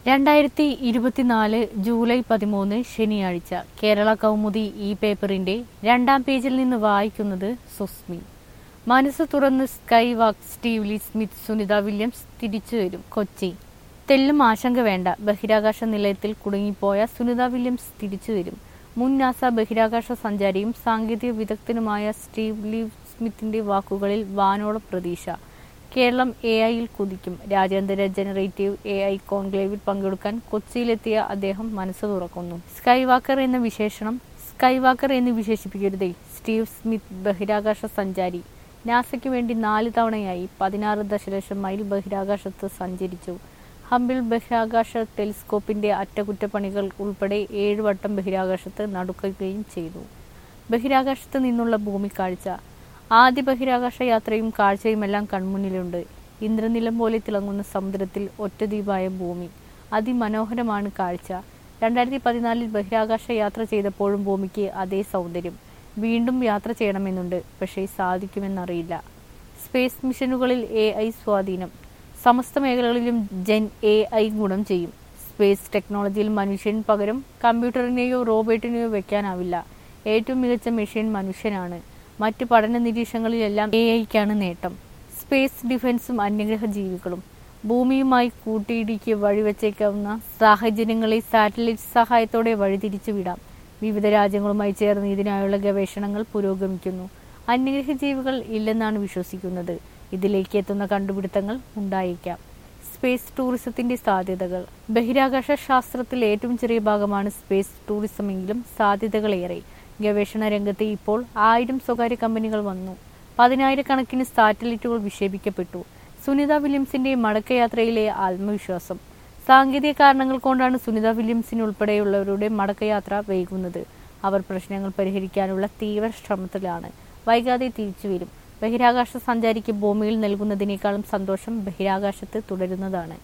രണ്ടായിരത്തി ഇരുപത്തിനാല് ജൂലൈ പതിമൂന്ന് ശനിയാഴ്ച കേരള കൗമുദി ഈ പേപ്പറിന്റെ രണ്ടാം പേജിൽ നിന്ന് വായിക്കുന്നത് സുസ്മി മനസ്സ് തുറന്ന് sky walk Steve Lee Smith Sunita Williams തിരിച്ചു വരും കൊച്ചി തെല്ലും ആശങ്ക വേണ്ട ബഹിരാകാശ നിലയത്തിൽ കുടുങ്ങിപ്പോയ സുനിത വില്യംസ് തിരിച്ചു വരും മുൻ നാസ ബഹിരാകാശ സഞ്ചാരിയും സാങ്കേതിക വിദഗ്ധനുമായ സ്റ്റീവ് ലീ സ്മിത്തിന്റെ വാക്കുകളിൽ വാനോളം പ്രതീക്ഷ കേരളം എ ഐയിൽ കുതിക്കും രാജ്യാന്തര ജനറേറ്റീവ് എ ഐ കോൺക്ലേവിൽ പങ്കെടുക്കാൻ കൊച്ചിയിലെത്തിയ അദ്ദേഹം മനസ്സ് തുറക്കുന്നു സ്കൈ വാക്കർ എന്ന വിശേഷണം സ്കൈ വാക്കർ എന്ന് വിശേഷിപ്പിക്കരുതേ സ്റ്റീവ് സ്മിത്ത് ബഹിരാകാശ സഞ്ചാരി നാസയ്ക്ക് വേണ്ടി നാല് തവണയായി പതിനാറ് ദശലക്ഷം മൈൽ ബഹിരാകാശത്ത് സഞ്ചരിച്ചു ഹബിൾ ബഹിരാകാശ ടെലിസ്കോപ്പിന്റെ അറ്റകുറ്റപ്പണികൾ ഉൾപ്പെടെ ഏഴ് വട്ടം ബഹിരാകാശത്ത് നടക്കുകയും ചെയ്തു ബഹിരാകാശത്ത് നിന്നുള്ള ഭൂമിക്കാഴ്ച ആദ്യ ബഹിരാകാശ യാത്രയും കാഴ്ചയുമെല്ലാം കൺമുന്നിലുണ്ട് ഇന്ദ്രനിലം പോലെ തിളങ്ങുന്ന സമുദ്രത്തിൽ ഒറ്റദ്വീപായ ഭൂമി അതിമനോഹരമാണ് കാഴ്ച രണ്ടായിരത്തി പതിനാലിൽ ബഹിരാകാശ യാത്ര ചെയ്തപ്പോഴും ഭൂമിക്ക് അതേ സൗന്ദര്യം വീണ്ടും യാത്ര ചെയ്യണമെന്നുണ്ട് പക്ഷേ സാധിക്കുമെന്നറിയില്ല സ്പേസ് മിഷനുകളിൽ എ ഐ സ്വാധീനം സമസ്ത മേഖലകളിലും ജെൻ എ ഐ ഗുണം ചെയ്യും സ്പേസ് ടെക്നോളജിയിൽ മനുഷ്യൻ പകരം കമ്പ്യൂട്ടറിനെയോ റോബോട്ടിനെയോ വെക്കാനാവില്ല ഏറ്റവും മികച്ച മെഷീൻ മനുഷ്യനാണ് മറ്റ് പഠന നിരീക്ഷണങ്ങളിലെല്ലാം എ ഐക്കാണ് നേട്ടം സ്പേസ് ഡിഫൻസും അന്യഗ്രഹ ജീവികളും ഭൂമിയുമായി കൂട്ടിയിടിക്ക് വഴിവെച്ചേക്കാവുന്ന സാഹചര്യങ്ങളെ സാറ്റലൈറ്റ് സഹായത്തോടെ വഴിതിരിച്ചു വിടാം വിവിധ രാജ്യങ്ങളുമായി ചേർന്ന് ഇതിനായുള്ള ഗവേഷണങ്ങൾ പുരോഗമിക്കുന്നു അന്യഗ്രഹ ജീവികൾ ഇല്ലെന്നാണ് വിശ്വസിക്കുന്നത് ഇതിലേക്ക് എത്തുന്ന കണ്ടുപിടുത്തങ്ങൾ ഉണ്ടായേക്കാം സ്പേസ് ടൂറിസത്തിന്റെ സാധ്യതകൾ ബഹിരാകാശ ശാസ്ത്രത്തിൽ ഏറ്റവും ചെറിയ ഭാഗമാണ് സ്പേസ് ടൂറിസമെങ്കിലും സാധ്യതകളേറെ ഗവേഷണ രംഗത്ത് ഇപ്പോൾ ആയിരം സ്വകാര്യ കമ്പനികൾ വന്നു പതിനായിരക്കണക്കിന് സാറ്റലൈറ്റുകൾ വിക്ഷേപിക്കപ്പെട്ടു സുനിത വില്യംസിന്റെ മടക്കയാത്രയിലെ ആത്മവിശ്വാസം സാങ്കേതിക കാരണങ്ങൾ കൊണ്ടാണ് സുനിത വില്യംസിന് ഉൾപ്പെടെയുള്ളവരുടെ മടക്കയാത്ര വൈകുന്നത് അവർ പ്രശ്നങ്ങൾ പരിഹരിക്കാനുള്ള തീവ്ര ശ്രമത്തിലാണ് വൈകാതെ തിരിച്ചു വരും ബഹിരാകാശ സഞ്ചാരിക്ക് ഭൂമിയിൽ നൽകുന്നതിനേക്കാളും സന്തോഷം ബഹിരാകാശത്ത് തുടരുന്നതാണ്